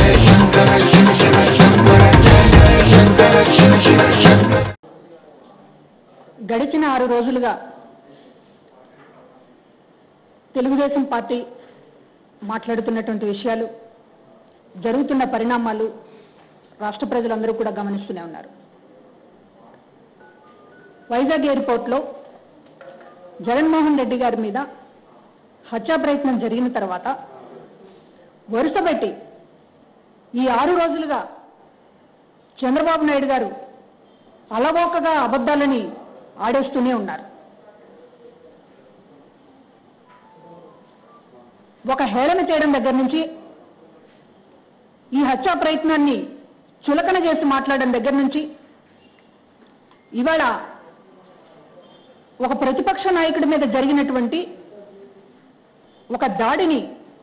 గడిచిన ఆరు రోజులుగా తెలుగుదేశం పార్టీ మాట్లాడుతున్నటువంటి విషయాలు జరుగుతున్న పరిణామాలు రాష్ట్ర ప్రజలందరూ కూడా గమనిస్తూనే ఉన్నారు వైజాగ్ ఎయిర్పోర్ట్లో జగన్మోహన్ రెడ్డి గారి మీద హత్యా ప్రయత్నం జరిగిన తర్వాత వరుసపెట్టి ఈ ఆరు రోజులుగా చంద్రబాబు నాయుడు గారు అలవోకగా అబద్ధాలని ఆడేస్తూనే ఉన్నారు ఒక హేళన చేయడం దగ్గర నుంచి ఈ హత్యా ప్రయత్నాన్ని చులకన చేసి మాట్లాడడం దగ్గర నుంచి ఇవాళ ఒక ప్రతిపక్ష నాయకుడి మీద జరిగినటువంటి ఒక దాడిని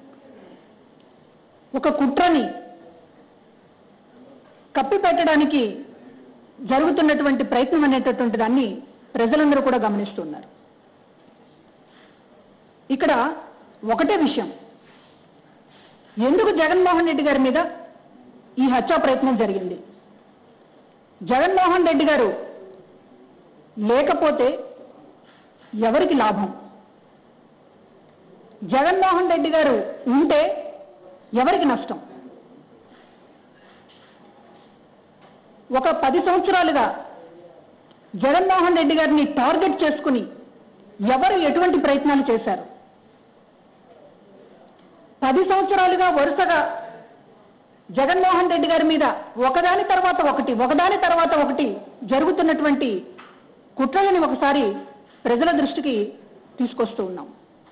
ఒక కుట్రని కప్పిపెట్టడానికి జరుగుతున్నటువంటి ప్రయత్నం అనేటటువంటి దాన్ని ప్రజలందరూ కూడా గమనిస్తున్నారు ఇక్కడ ఒకటే విషయం ఎందుకు జగన్మోహన్ రెడ్డి గారి మీద ఈ హత్యా ప్రయత్నం జరిగింది జగన్మోహన్ రెడ్డి గారు లేకపోతే ఎవరికి లాభం జగన్మోహన్ రెడ్డి గారు ఉంటే ఎవరికి నష్టం ఒక పది సంవత్సరాలుగా జగన్మోహన్ రెడ్డి గారిని టార్గెట్ చేసుకుని ఎవరు ఎటువంటి ప్రయత్నాలు చేశారు పది సంవత్సరాలుగా వరుసగా జగన్మోహన్ రెడ్డి గారి మీద ఒకదాని తర్వాత ఒకటి ఒకదాని తర్వాత ఒకటి జరుగుతున్నటువంటి కుట్రలని ఒకసారి ప్రజల దృష్టికి తీసుకొస్తూ ఉన్నాం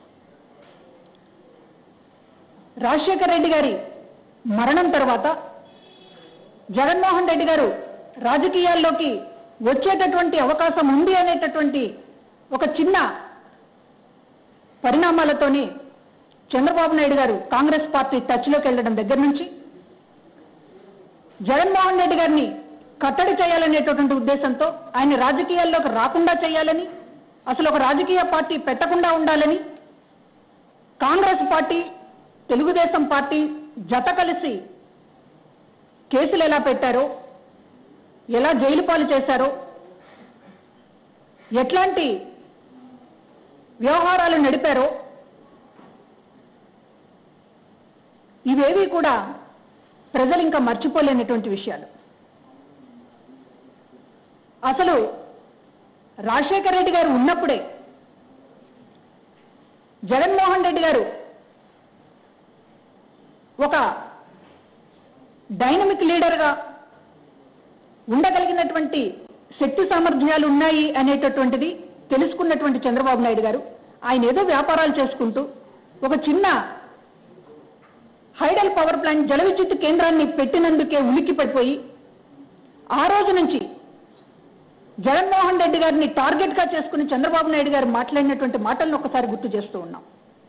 రాజశేఖర్ రెడ్డి గారి మరణం తర్వాత జగన్మోహన్ రెడ్డి గారు రాజకీయాల్లోకి వచ్చేటటువంటి అవకాశం ఉంది అనేటటువంటి ఒక చిన్న పరిణామాలతోని చంద్రబాబు నాయుడు గారు కాంగ్రెస్ పార్టీ టచ్లోకి వెళ్ళడం దగ్గర నుంచి జగన్మోహన్ రెడ్డి గారిని కట్టడి చేయాలనేటటువంటి ఉద్దేశంతో ఆయన రాజకీయాల్లోకి రాకుండా చేయాలని అసలు ఒక రాజకీయ పార్టీ పెట్టకుండా ఉండాలని కాంగ్రెస్ పార్టీ తెలుగుదేశం పార్టీ జత కలిసి కేసులు ఎలా పెట్టారో ఎలా జైలు పాలు చేశారో ఎట్లాంటి వ్యవహారాలు నడిపారో ఇవేవి కూడా ప్రజలు ఇంకా మర్చిపోలేనటువంటి విషయాలు అసలు రాజశేఖర రెడ్డి గారు ఉన్నప్పుడే జగన్మోహన్ రెడ్డి గారు ఒక డైనమిక్ లీడర్గా ఉండగలిగినటువంటి శక్తి సామర్థ్యాలు ఉన్నాయి అనేటటువంటిది తెలుసుకున్నటువంటి చంద్రబాబు నాయుడు గారు ఆయన ఏదో వ్యాపారాలు చేసుకుంటూ ఒక చిన్న హైడల్ పవర్ ప్లాంట్ జల విద్యుత్ కేంద్రాన్ని పెట్టినందుకే ఉలిక్కి పడిపోయి ఆ రోజు నుంచి జగన్మోహన్ రెడ్డి గారిని టార్గెట్ గా చేసుకుని చంద్రబాబు నాయుడు గారు మాట్లాడినటువంటి మాటలను ఒకసారి గుర్తు చేస్తూ ఉన్నాం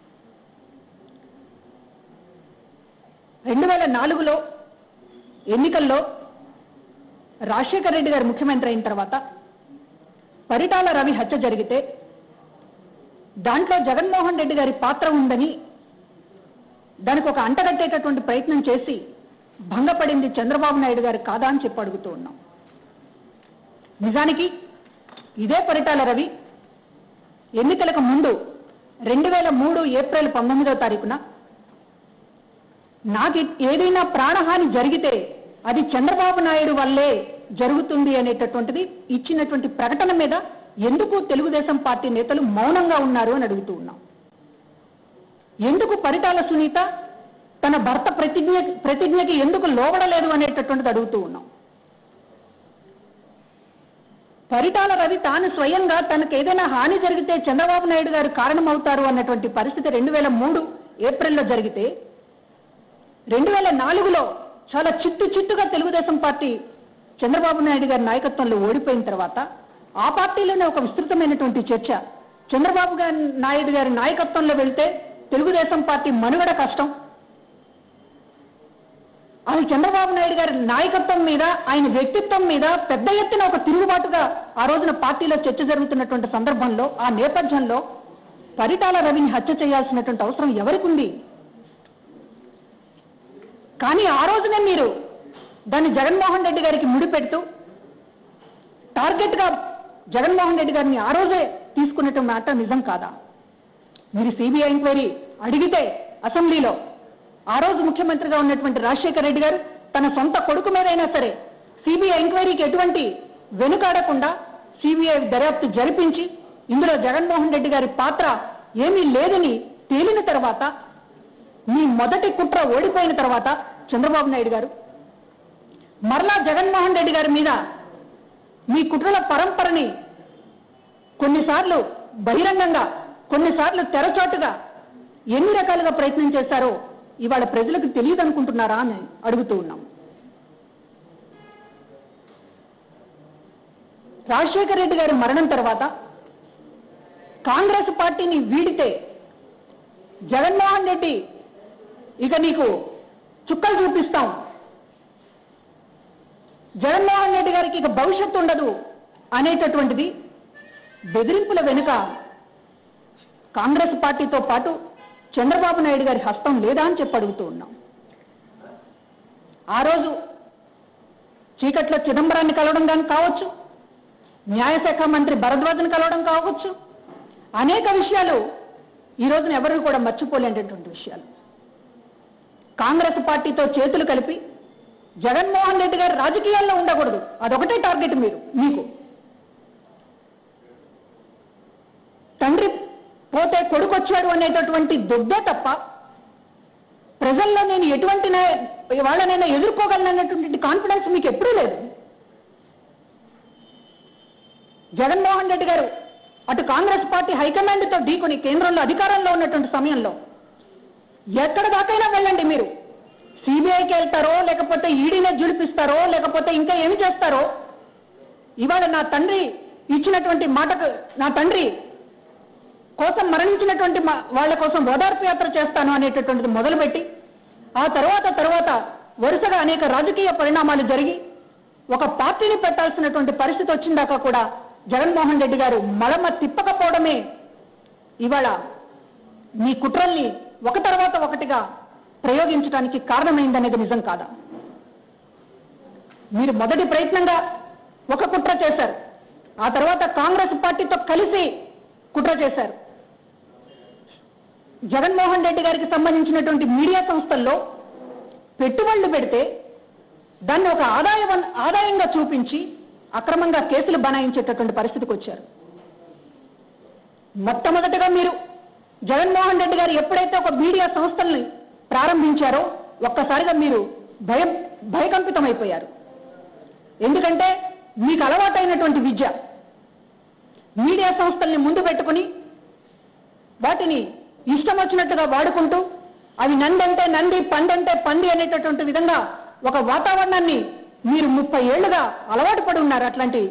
రెండు వేల నాలుగులో ఎన్నికల్లో రాజశేఖర రెడ్డి గారు ముఖ్యమంత్రి అయిన తర్వాత పరిటాల రవి హత్య జరిగితే దాంట్లో జగన్మోహన్ రెడ్డి గారి పాత్ర ఉందని దానికి ఒక అంటగట్టేటటువంటి ప్రయత్నం చేసి భంగపడింది చంద్రబాబు నాయుడు గారు కాదా అని చెప్పి అడుగుతూ ఉన్నాం నిజానికి ఇదే పరిటాల రవి ఎన్నికలకు ముందు రెండు వేల మూడు ఏప్రిల్ పంతొమ్మిదవ తారీఖున నాకు ఏదైనా ప్రాణహాని జరిగితే అది చంద్రబాబు నాయుడు వల్లే జరుగుతుంది అనేటటువంటిది ఇచ్చినటువంటి ప్రకటన మీద ఎందుకు తెలుగుదేశం పార్టీ నేతలు మౌనంగా ఉన్నారు అని అడుగుతూ ఉన్నాం ఎందుకు పరిటాల సునీత తన భర్త ప్రతిజ్ఞ ప్రతిజ్ఞకి ఎందుకు లోబడలేదు అనేటటువంటిది అడుగుతూ ఉన్నాం పరిటాల రవి తాను స్వయంగా తనకు ఏదైనా హాని జరిగితే చంద్రబాబు నాయుడు గారు కారణమవుతారు అన్నటువంటి పరిస్థితి రెండు వేల మూడు ఏప్రిల్లో జరిగితే రెండు వేల నాలుగులో చాలా చిట్టు చిట్టుగా తెలుగుదేశం పార్టీ చంద్రబాబు నాయుడు గారి నాయకత్వంలో ఓడిపోయిన తర్వాత ఆ పార్టీలోనే ఒక విస్తృతమైనటువంటి చర్చ చంద్రబాబు గారి నాయుడు గారి నాయకత్వంలో వెళ్తే తెలుగుదేశం పార్టీ మనుగడ కష్టం అది చంద్రబాబు నాయుడు గారి నాయకత్వం మీద ఆయన వ్యక్తిత్వం మీద పెద్ద ఎత్తున ఒక తిరుగుబాటుగా ఆ రోజున పార్టీలో చర్చ జరుగుతున్నటువంటి సందర్భంలో ఆ నేపథ్యంలో పరిటాల రవిని హత్య చేయాల్సినటువంటి అవసరం ఎవరికి ఉంది కానీ ఆ రోజునే మీరు దాన్ని జగన్మోహన్ రెడ్డి గారికి ముడిపెడుతూ టార్గెట్గా జగన్మోహన్ రెడ్డి గారిని ఆ రోజే తీసుకున్నట్టు మాట నిజం కాదా మీరు సిబిఐ ఎంక్వైరీ అడిగితే అసెంబ్లీలో ఆ రోజు ముఖ్యమంత్రిగా ఉన్నటువంటి రాజశేఖర రెడ్డి గారు తన సొంత కొడుకు మీదైనా సరే సిబిఐ ఎంక్వైరీకి ఎటువంటి వెనుకాడకుండా సిబిఐ దర్యాప్తు జరిపించి ఇందులో జగన్మోహన్ రెడ్డి గారి పాత్ర ఏమీ లేదని తేలిన తర్వాత మీ మొదటి కుట్ర ఓడిపోయిన తర్వాత చంద్రబాబు నాయుడు గారు మరలా జగన్మోహన్ రెడ్డి గారి మీద మీ కుట్రల పరంపరని కొన్నిసార్లు బహిరంగంగా కొన్నిసార్లు తెరచాటుగా ఎన్ని రకాలుగా ప్రయత్నం చేశారో ఇవాళ ప్రజలకు తెలియదు అనుకుంటున్నారా అని అడుగుతూ ఉన్నాం రాజశేఖర రెడ్డి గారి మరణం తర్వాత కాంగ్రెస్ పార్టీని వీడితే జగన్మోహన్ రెడ్డి ఇక నీకు చుక్కలు చూపిస్తాం జగన్మోహన్ రెడ్డి గారికి ఇక భవిష్యత్తు ఉండదు అనేటటువంటిది బెదిరింపుల వెనుక కాంగ్రెస్ పార్టీతో పాటు చంద్రబాబు నాయుడు గారి హస్తం లేదా అని చెప్పి అడుగుతూ ఉన్నాం ఆ రోజు చీకట్లో చిదంబరాన్ని కలవడం కానీ కావచ్చు న్యాయశాఖ మంత్రి భరద్వాజ్ని కలవడం కావచ్చు అనేక విషయాలు ఈ రోజున ఎవరు కూడా మర్చిపోలేనటువంటి విషయాలు కాంగ్రెస్ పార్టీతో చేతులు కలిపి జగన్మోహన్ రెడ్డి గారు రాజకీయాల్లో ఉండకూడదు అదొకటే టార్గెట్ మీరు మీకు తండ్రి పోతే కొడుకు వచ్చాడు అనేటటువంటి దుగ్గే తప్ప ప్రజల్లో నేను ఎటువంటి నే- వాళ్ళనైనా ఎదుర్కోగలను అన్నటువంటి కాన్ఫిడెన్స్ మీకు ఎప్పుడూ లేదు జగన్మోహన్ రెడ్డి గారు అటు కాంగ్రెస్ పార్టీ హైకమాండ్తో ఢీకొని కేంద్రంలో అధికారంలో ఉన్నటువంటి సమయంలో ఎక్కడ దాకైనా వెళ్ళండి మీరు సిబిఐకి వెళ్తారో లేకపోతే ఈడీనే జుడిపిస్తారో లేకపోతే ఇంకా ఏమి చేస్తారో ఇవాళ నా తండ్రి ఇచ్చినటువంటి మాటకు నా తండ్రి కోసం మరణించినటువంటి మా- వాళ్ళ కోసం ఓదార్పు యాత్ర చేస్తాను అనేటటువంటిది మొదలుపెట్టి ఆ తర్వాత తర్వాత వరుసగా అనేక రాజకీయ పరిణామాలు జరిగి ఒక పార్టీని పెట్టాల్సినటువంటి పరిస్థితి వచ్చిందాకా కూడా జగన్మోహన్ రెడ్డి గారు మడమ తిప్పకపోవడమే ఇవాళ మీ కుట్రల్ని ఒక తర్వాత ఒకటిగా ప్రయోగించడానికి కారణమైందనేది నిజం కాదా మీరు మొదటి ప్రయత్నంగా ఒక కుట్ర చేశారు ఆ తర్వాత కాంగ్రెస్ పార్టీతో కలిసి కుట్ర చేశారు జగన్మోహన్ రెడ్డి గారికి సంబంధించినటువంటి మీడియా సంస్థల్లో పెట్టుబడులు పెడితే దాన్ని ఒక ఆదాయ ఆదాయంగా చూపించి అక్రమంగా కేసులు బనాయించేటటువంటి పరిస్థితికి వచ్చారు మొట్టమొదటగా మీరు జగన్మోహన్ రెడ్డి గారు ఎప్పుడైతే ఒక మీడియా సంస్థల్ని ప్రారంభించారో ఒక్కసారిగా మీరు భయం భయకంపితమైపోయారు ఎందుకంటే మీకు అలవాటైనటువంటి విద్య మీడియా సంస్థల్ని ముందు పెట్టుకుని వాటిని ఇష్టం వచ్చినట్టుగా వాడుకుంటూ అవి నందంటే నంది పండంటే పంది అనేటటువంటి విధంగా ఒక వాతావరణాన్ని మీరు ముప్పై ఏళ్లుగా అలవాటు పడి ఉన్నారు అట్లాంటి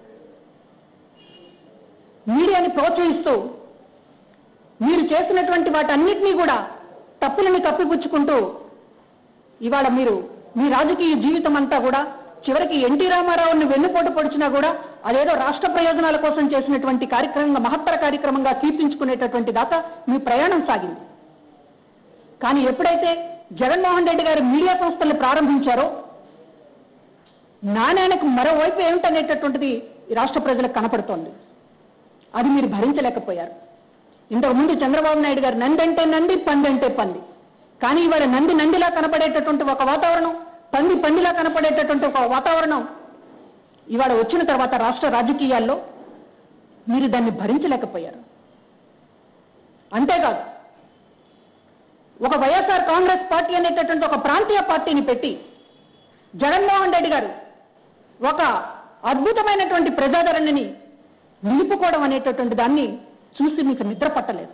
మీడియాని ప్రోత్సహిస్తూ మీరు చేసినటువంటి వాటన్నిటినీ కూడా తప్పులని కప్పిపుచ్చుకుంటూ ఇవాళ మీరు మీ రాజకీయ జీవితం అంతా కూడా చివరికి ఎన్టీ రామారావుని వెన్నుపోటు పొడిచినా కూడా అదేదో రాష్ట్ర ప్రయోజనాల కోసం చేసినటువంటి కార్యక్రమంగా మహత్తర కార్యక్రమంగా కీర్తించుకునేటటువంటి దాకా మీ ప్రయాణం సాగింది కానీ ఎప్పుడైతే జగన్మోహన్ రెడ్డి గారు మీడియా సంస్థల్ని ప్రారంభించారో నాణ్యానికి మరోవైపు ఏమిటనేటటువంటిది ఈ రాష్ట్ర ప్రజలకు కనపడుతోంది అది మీరు భరించలేకపోయారు ఇంతకు ముందు చంద్రబాబు నాయుడు గారు నంది అంటే నంది పంది అంటే పంది కానీ ఇవాళ నంది నందిలా కనపడేటటువంటి ఒక వాతావరణం పంది పందిలా కనపడేటటువంటి ఒక వాతావరణం ఇవాళ వచ్చిన తర్వాత రాష్ట్ర రాజకీయాల్లో మీరు దాన్ని భరించలేకపోయారు అంతేకాదు ఒక వైఎస్ఆర్ కాంగ్రెస్ పార్టీ అనేటటువంటి ఒక ప్రాంతీయ పార్టీని పెట్టి జగన్మోహన్ రెడ్డి గారు ఒక అద్భుతమైనటువంటి ప్రజాదరణని నిలుపుకోవడం అనేటటువంటి దాన్ని చూసి మీకు నిద్ర పట్టలేదు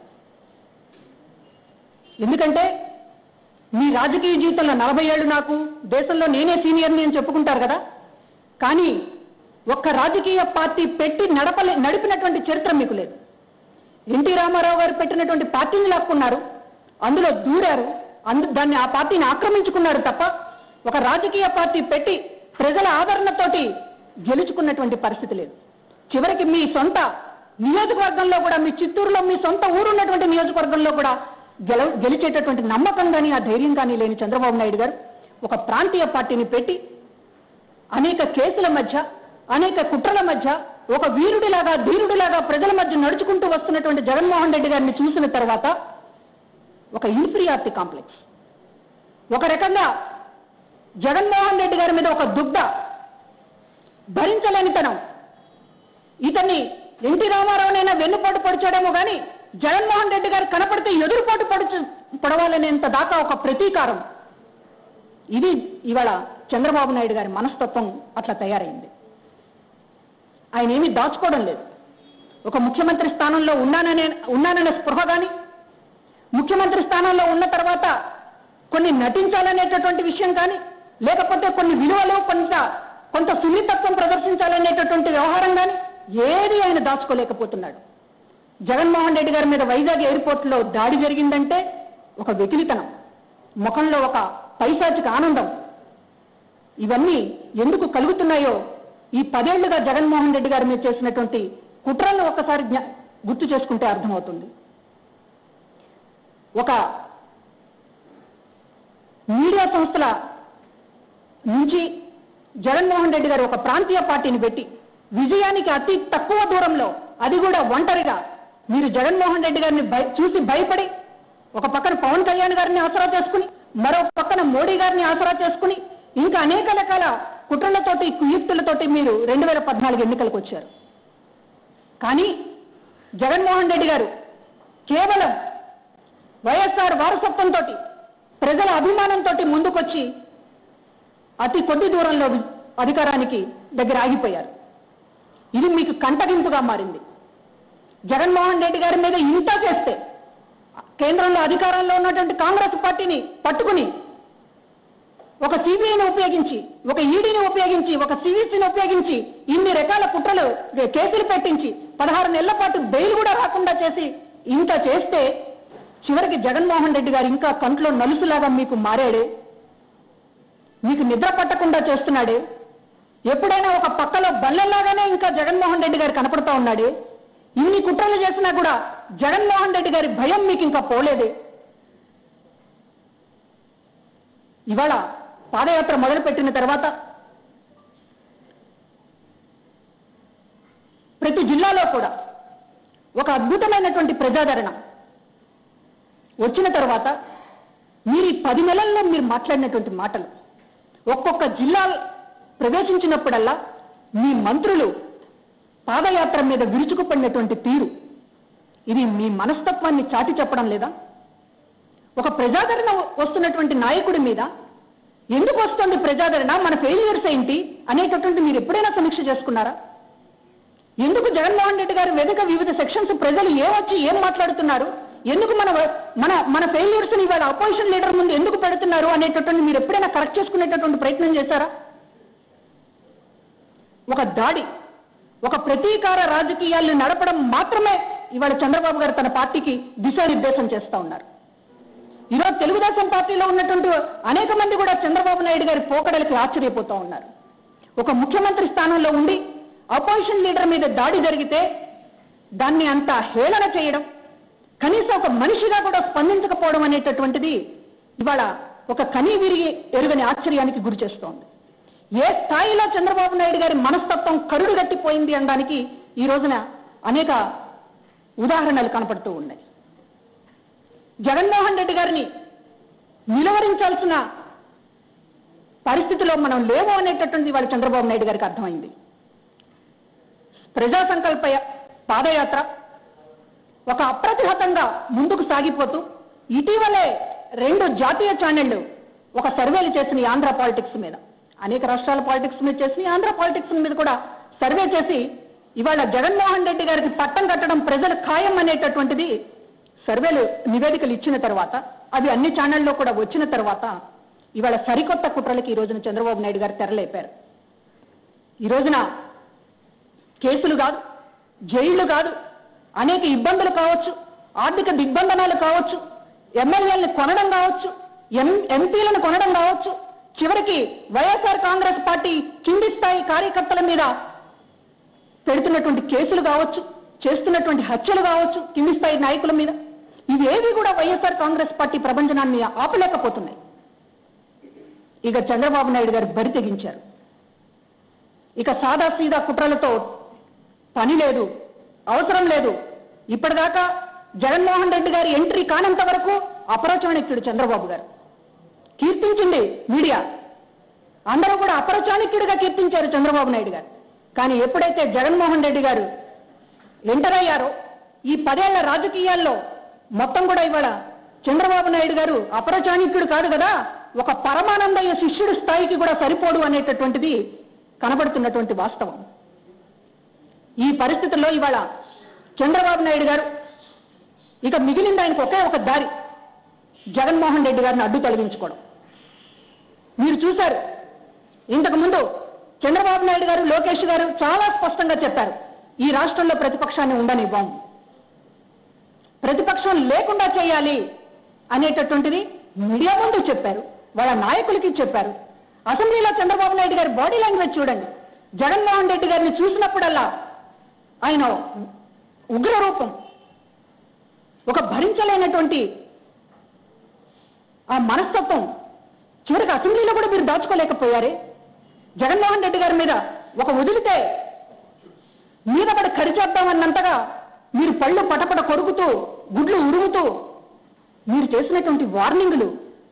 ఎందుకంటే మీ రాజకీయ జీవితంలో నలభై ఏళ్ళు నాకు దేశంలో నేనే సీనియర్ని అని చెప్పుకుంటారు కదా కానీ ఒక్క రాజకీయ పార్టీ పెట్టి నడపలే నడిపినటువంటి చరిత్ర మీకు లేదు ఎన్టీ రామారావు గారు పెట్టినటువంటి పార్టీని లాక్కున్నారు అందులో దూరారు అందు దాన్ని ఆ పార్టీని ఆక్రమించుకున్నారు తప్ప ఒక రాజకీయ పార్టీ పెట్టి ప్రజల ఆదరణతోటి గెలుచుకున్నటువంటి పరిస్థితి లేదు చివరికి మీ సొంత నియోజకవర్గంలో కూడా మీ చిత్తూరులో మీ సొంత ఊరున్నటువంటి నియోజకవర్గంలో కూడా గెల గెలిచేటటువంటి నమ్మకం కానీ ఆ ధైర్యం కానీ లేని చంద్రబాబు నాయుడు గారు ఒక ప్రాంతీయ పార్టీని పెట్టి అనేక కేసుల మధ్య అనేక కుట్రల మధ్య ఒక వీరుడిలాగా ధీరుడిలాగా ప్రజల మధ్య నడుచుకుంటూ వస్తున్నటువంటి జగన్మోహన్ రెడ్డి గారిని చూసిన తర్వాత ఒక ఇన్ఫీరియారిటీ కాంప్లెక్స్ ఒక రకంగా జగన్మోహన్ రెడ్డి గారి మీద ఒక దుగ్ధ భరించలేనితనం ఇతన్ని ఎన్టీ రామారావునైనా వెన్నుపాటు పొడిచాడేమో కానీ జగన్మోహన్ రెడ్డి గారు కనపడితే ఎదురుపాటు పొడిచి పొడవాలనేంత దాకా ఒక ప్రతీకారం ఇది ఇవాళ చంద్రబాబు నాయుడు గారి మనస్తత్వం అట్లా తయారైంది ఆయన ఏమీ దాచుకోవడం లేదు ఒక ముఖ్యమంత్రి స్థానంలో ఉన్నాననే ఉన్నాననే స్పృహ కానీ ముఖ్యమంత్రి స్థానంలో ఉన్న తర్వాత కొన్ని నటించాలనేటటువంటి విషయం కానీ లేకపోతే కొన్ని విలువలు కొంత కొంత సున్నితత్వం ప్రదర్శించాలనేటటువంటి వ్యవహారం కానీ ఏది ఆయన దాచుకోలేకపోతున్నాడు జగన్మోహన్ రెడ్డి గారి మీద వైజాగ్ ఎయిర్పోర్ట్లో దాడి జరిగిందంటే ఒక వెకిలితనం ముఖంలో ఒక పైశాచిక ఆనందం ఇవన్నీ ఎందుకు కలుగుతున్నాయో ఈ పదేళ్లుగా జగన్మోహన్ రెడ్డి గారి మీద చేసినటువంటి కుట్రలను ఒక్కసారి జ్ఞా- గుర్తు చేసుకుంటే అర్థమవుతుంది ఒక మీడియా సంస్థల నుంచి జగన్మోహన్ రెడ్డి గారు ఒక ప్రాంతీయ పార్టీని పెట్టి విజయానికి అతి తక్కువ దూరంలో అది కూడా ఒంటరిగా మీరు జగన్మోహన్ రెడ్డి గారిని భయ- చూసి భయపడి ఒక పక్కన పవన్ కళ్యాణ్ గారిని ఆసరా చేసుకుని మరో పక్కన మోడీ గారిని ఆసరా చేసుకుని ఇంకా అనేక రకాల కుట్రలతోటి కుయుక్తులతోటి మీరు రెండు వేల పద్నాలుగు ఎన్నికలకు వచ్చారు కానీ జగన్మోహన్ రెడ్డి గారు కేవలం వైఎస్ఆర్ వారసత్వంతో ప్రజల అభిమానంతో ముందుకొచ్చి అతి కొద్ది దూరంలో వి- అధికారానికి దగ్గర ఆగిపోయారు ఇది మీకు కంటగింపుగా మారింది జగన్మోహన్ రెడ్డి గారి మీద ఇంత చేస్తే కేంద్రంలో అధికారంలో ఉన్నటువంటి కాంగ్రెస్ పార్టీని పట్టుకుని ఒక సిబిఐని ఉపయోగించి ఒక ఈడీని ఉపయోగించి ఒక సివిసిని ఉపయోగించి ఇన్ని రకాల కుట్రలు కేసులు పెట్టించి పదహారు నెలల పాటు బెయిల్ కూడా రాకుండా చేసి ఇంత చేస్తే చివరికి జగన్మోహన్ రెడ్డి గారు ఇంకా కంట్లో నలుసులాగా మీకు మారాడే మీకు నిద్ర పట్టకుండా చేస్తున్నాడే ఎప్పుడైనా ఒక పక్కలో బల్లెల్లాగానే ఇంకా జగన్మోహన్ రెడ్డి గారు కనపడుతూ ఉన్నాడే ఇన్ని కుట్రలు చేసినా కూడా జగన్మోహన్ రెడ్డి గారి భయం మీకు ఇంకా పోలేదే ఇవాళ పాదయాత్ర మొదలుపెట్టిన తర్వాత ప్రతి జిల్లాలో కూడా ఒక అద్భుతమైనటువంటి ప్రజాదరణ వచ్చిన తర్వాత మీరు ఈ పది నెలల్లో మీరు మాట్లాడినటువంటి మాటలు ఒక్కొక్క జిల్లా ప్రవేశించినప్పుడల్లా మీ మంత్రులు పాదయాత్ర మీద విరుచుకుపడినటువంటి తీరు ఇది మీ మనస్తత్వాన్ని చాటి చెప్పడం లేదా ఒక ప్రజాదరణ వస్తున్నటువంటి నాయకుడి మీద ఎందుకు వస్తుంది ప్రజాదరణ మన ఫెయిల్యూర్స్ ఏంటి అనేటటువంటి మీరు ఎప్పుడైనా సమీక్ష చేసుకున్నారా ఎందుకు జగన్మోహన్ రెడ్డి గారి వెనుక వివిధ సెక్షన్స్ ప్రజలు ఏమొచ్చి ఏం మాట్లాడుతున్నారు ఎందుకు మన మన మన ఫెయిల్యూర్స్ ని ఇవాళ అపోజిషన్ లీడర్ ముందు ఎందుకు పెడుతున్నారు అనేటటువంటి మీరు ఎప్పుడైనా కరెక్ట్ చేసుకునేటటువంటి ప్రయత్నం చేశారా ఒక దాడి ఒక ప్రతీకార రాజకీయాలను నడపడం మాత్రమే ఇవాళ చంద్రబాబు గారు తన పార్టీకి దిశానిర్దేశం చేస్తా ఉన్నారు ఈరోజు తెలుగుదేశం పార్టీలో ఉన్నటువంటి అనేక మంది కూడా చంద్రబాబు నాయుడు గారి పోకడలకి ఆశ్చర్యపోతూ ఉన్నారు ఒక ముఖ్యమంత్రి స్థానంలో ఉండి అపోజిషన్ లీడర్ మీద దాడి జరిగితే దాన్ని అంత హేళన చేయడం కనీసం ఒక మనిషిగా కూడా స్పందించకపోవడం అనేటటువంటిది ఇవాళ ఒక కనీ విరిగి ఎరుగని ఆశ్చర్యానికి గురి చేస్తోంది ఏ స్థాయిలో చంద్రబాబు నాయుడు గారి మనస్తత్వం కరుడు గట్టిపోయింది అనడానికి ఈ రోజున అనేక ఉదాహరణలు కనపడుతూ ఉన్నాయి జగన్మోహన్ రెడ్డి గారిని నిలువరించాల్సిన పరిస్థితిలో మనం లేవు అనేటటువంటి వాళ్ళ చంద్రబాబు నాయుడు గారికి అర్థమైంది ప్రజా సంకల్ప యా- పాదయాత్ర ఒక అప్రతిహతంగా ముందుకు సాగిపోతూ ఇటీవలే రెండు జాతీయ ఛానళ్లు ఒక సర్వేలు చేసిన ఈ ఆంధ్ర పాలిటిక్స్ మీద అనేక రాష్ట్రాల పాలిటిక్స్ మీద చేసిన ఈ ఆంధ్ర పాలిటిక్స్ మీద కూడా సర్వే చేసి ఇవాళ జగన్మోహన్ రెడ్డి గారికి పట్టం కట్టడం ప్రజలు ఖాయం అనేటటువంటిది సర్వేలు నివేదికలు ఇచ్చిన తర్వాత అవి అన్ని ఛానళ్లలో కూడా వచ్చిన తర్వాత ఇవాళ సరికొత్త కుట్రలకి ఈ రోజున చంద్రబాబు నాయుడు గారు తెరలేపారు ఈ రోజున కేసులు కాదు జైళ్లు కాదు అనేక ఇబ్బందులు కావచ్చు ఆర్థిక దిగ్బంధనాలు కావచ్చు ఎమ్మెల్యేలను కొనడం కావచ్చు ఎం ఎంపీలను కొనడం కావచ్చు చివరికి వైఎస్ఆర్ కాంగ్రెస్ పార్టీ కింది స్థాయి కార్యకర్తల మీద పెడుతున్నటువంటి కేసులు కావచ్చు చేస్తున్నటువంటి హత్యలు కావచ్చు కింది స్థాయి నాయకుల మీద ఇవేవి కూడా వైఎస్ఆర్ కాంగ్రెస్ పార్టీ ప్రభంజనాన్ని ఆపలేకపోతున్నాయి ఇక చంద్రబాబు నాయుడు గారు బరి తెగించారు ఇక సాదా సీదా కుట్రలతో పని లేదు అవసరం లేదు ఇప్పటిదాకా జగన్మోహన్ రెడ్డి గారి ఎంట్రీ కానంత వరకు అపరచాణిక్యుడు చంద్రబాబు గారు కీర్తించింది మీడియా అందరూ కూడా అపరచాణిక్యుడిగా కీర్తించారు చంద్రబాబు నాయుడు గారు కానీ ఎప్పుడైతే జగన్మోహన్ రెడ్డి గారు ఎంటర్ అయ్యారో ఈ పదేళ్ల రాజకీయాల్లో మొత్తం కూడా ఇవాళ చంద్రబాబు నాయుడు గారు అపరచాణిక్యుడు కాదు కదా ఒక పరమానందయ్య శిష్యుడి స్థాయికి కూడా సరిపోడు అనేటటువంటిది కనబడుతున్నటువంటి వాస్తవం ఈ పరిస్థితుల్లో ఇవాళ చంద్రబాబు నాయుడు గారు ఇక మిగిలింది ఆయనకు ఒకే ఒక దారి జగన్మోహన్ రెడ్డి గారిని అడ్డు తొలగించుకోవడం మీరు చూశారు ఇంతకు ముందు చంద్రబాబు నాయుడు గారు లోకేష్ గారు చాలా స్పష్టంగా చెప్పారు ఈ రాష్ట్రంలో ప్రతిపక్షాన్ని ఉండనివ్వం ప్రతిపక్షం లేకుండా చేయాలి అనేటటువంటిది మీడియా ముందు చెప్పారు వాళ్ళ నాయకులకి చెప్పారు అసెంబ్లీలో చంద్రబాబు నాయుడు గారి బాడీ లాంగ్వేజ్ చూడండి జగన్మోహన్ రెడ్డి గారిని చూసినప్పుడల్లా ఆయన ఉగ్ర రూపం ఒక భరించలేనటువంటి ఆ మనస్తత్వం చివరికి అసెంబ్లీలో కూడా మీరు దాచుకోలేకపోయారే జగన్మోహన్ రెడ్డి గారి మీద ఒక వదిలితే మీద పడి కరిచేద్దామన్నంతగా మీరు పళ్ళు పటపట కొరుకుతూ గుడ్లు ఉరుగుతూ మీరు చేసినటువంటి వార్నింగులు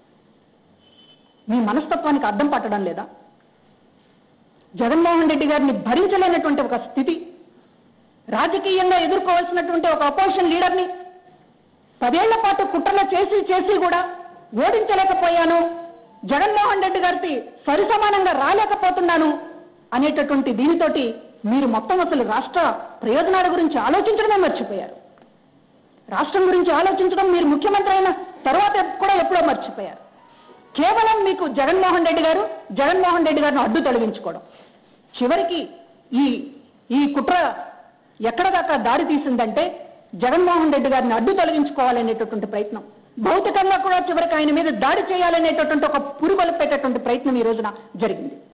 మీ మనస్తత్వానికి అర్థం పట్టడం లేదా జగన్మోహన్ రెడ్డి గారిని భరించలేనటువంటి ఒక స్థితి రాజకీయంగా ఎదుర్కోవాల్సినటువంటి ఒక అపోజిషన్ లీడర్ని పదేళ్ల పాటు కుట్రలు చేసి చేసి కూడా ఓడించలేకపోయాను జగన్మోహన్ రెడ్డి గారికి సరిసమానంగా రాలేకపోతున్నాను అనేటటువంటి దీనితోటి మీరు మొత్తం అసలు రాష్ట్ర ప్రయోజనాల గురించి ఆలోచించడమే మర్చిపోయారు రాష్ట్రం గురించి ఆలోచించడం మీరు ముఖ్యమంత్రి అయిన తర్వాత కూడా ఎప్పుడో మర్చిపోయారు కేవలం మీకు జగన్మోహన్ రెడ్డి గారు జగన్మోహన్ రెడ్డి గారిని అడ్డు తొలగించుకోవడం చివరికి ఈ ఈ కుట్ర ఎక్కడ దాకా దారి తీసిందంటే జగన్మోహన్ రెడ్డి గారిని అడ్డు తొలగించుకోవాలనేటటువంటి ప్రయత్నం భౌతికంగా కూడా చివరికి ఆయన మీద దాడి చేయాలనేటటువంటి ఒక పురుగొల్పేటటువంటి ప్రయత్నం ఈ రోజున జరిగింది